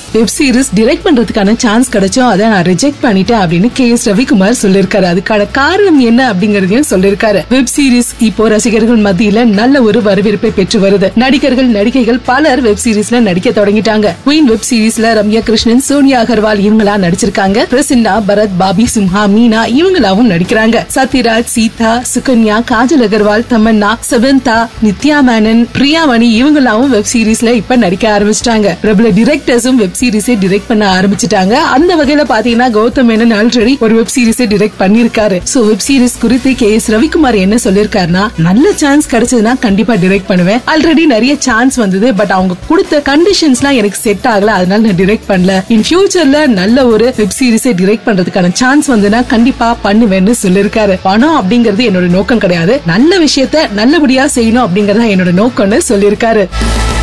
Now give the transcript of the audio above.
web series direct பண்றதுக்கான chance கிடைச்சோம் அதை நான் ரிஜெக்ட் பண்ணிட்டேன் அப்படின்னு கே எஸ் ரவிக்குமார் சொல்லிருக்காரு அதுக்கான காரணம் என்ன அப்படிங்கறதையும் சொல்லிருக்காரு வெப் சீரிஸ் இப்போ ரசிகர்கள் மத்தியில நல்ல ஒரு வரவேற்பை பெற்று வருது நடிகர்கள் நடிகைகள் பலர் வெப் சீரிஸ்ல நடிக்க தொடங்கிட்டாங்க குயின் வெப் சீரிஸ்ல ரம்யா கிருஷ்ணன் சோனியா அகர்வால் இவங்களா நடிச்சிருக்காங்க பிரசின்னா பரத் பாபி சிம்ஹா மீனா இவங்களாவும் நடிக்கிறாங்க சத்யராஜ் சீதா சுகன்யா காஜல் அகர்வால் தமன்னா செவந்தா நித்யா மேனன் பிரியாமணி இவங்களாவும் வெப் சீரிஸ்ல இப்ப நடிக்க ஆரம்பிச்சிட்டாங்க பிரபல டிரெக்டர்ஸும் வெப் சீரிஸை டிரெக்ட் பண்ண ஆரம்பிச்சிட்டாங்க அந்த வகையில பாத்தீங்கன்னா கௌதம் மேனன் ஆல்ரெடி ஒரு வெப் சீரிஸை டிரெக்ட் பண்ணிருக்காரு சோ வெப் சீரிஸ் குறித்து கே எஸ் ரவிக்குமார் என்ன சொல்லிருக்காருன்னா நல்ல சான்ஸ் கிடைச்சதுன்னா கண்டிப்பா டிரெக்ட் பண்ணுவேன் ஆல்ரெடி நிறைய சான்ஸ் வந்தது பட் அவங்க கொடுத்த கண்டிஷன்ஸ்லாம் எனக்கு செட் ஆகல அதனால நான் டிரெக்ட் பண்ணல இன் ஃபியூச்சர்ல நல்ல ஒரு வெப் சீரிஸை டிரெக்ட் பண்றதுக்கான சான்ஸ் வந்ததுன்னா கண்டிப்பா பண்ணுவேன்னு சொல்லிருக்காரு பணம் அப்படிங்கறது என்னோட நோக்கம் கிடையாது நல்ல விஷயத்த நல்லபடியா செய்யணும் அப்படிங்கறத என்னோட நோக்கம்னு சொல்லிருக்காரு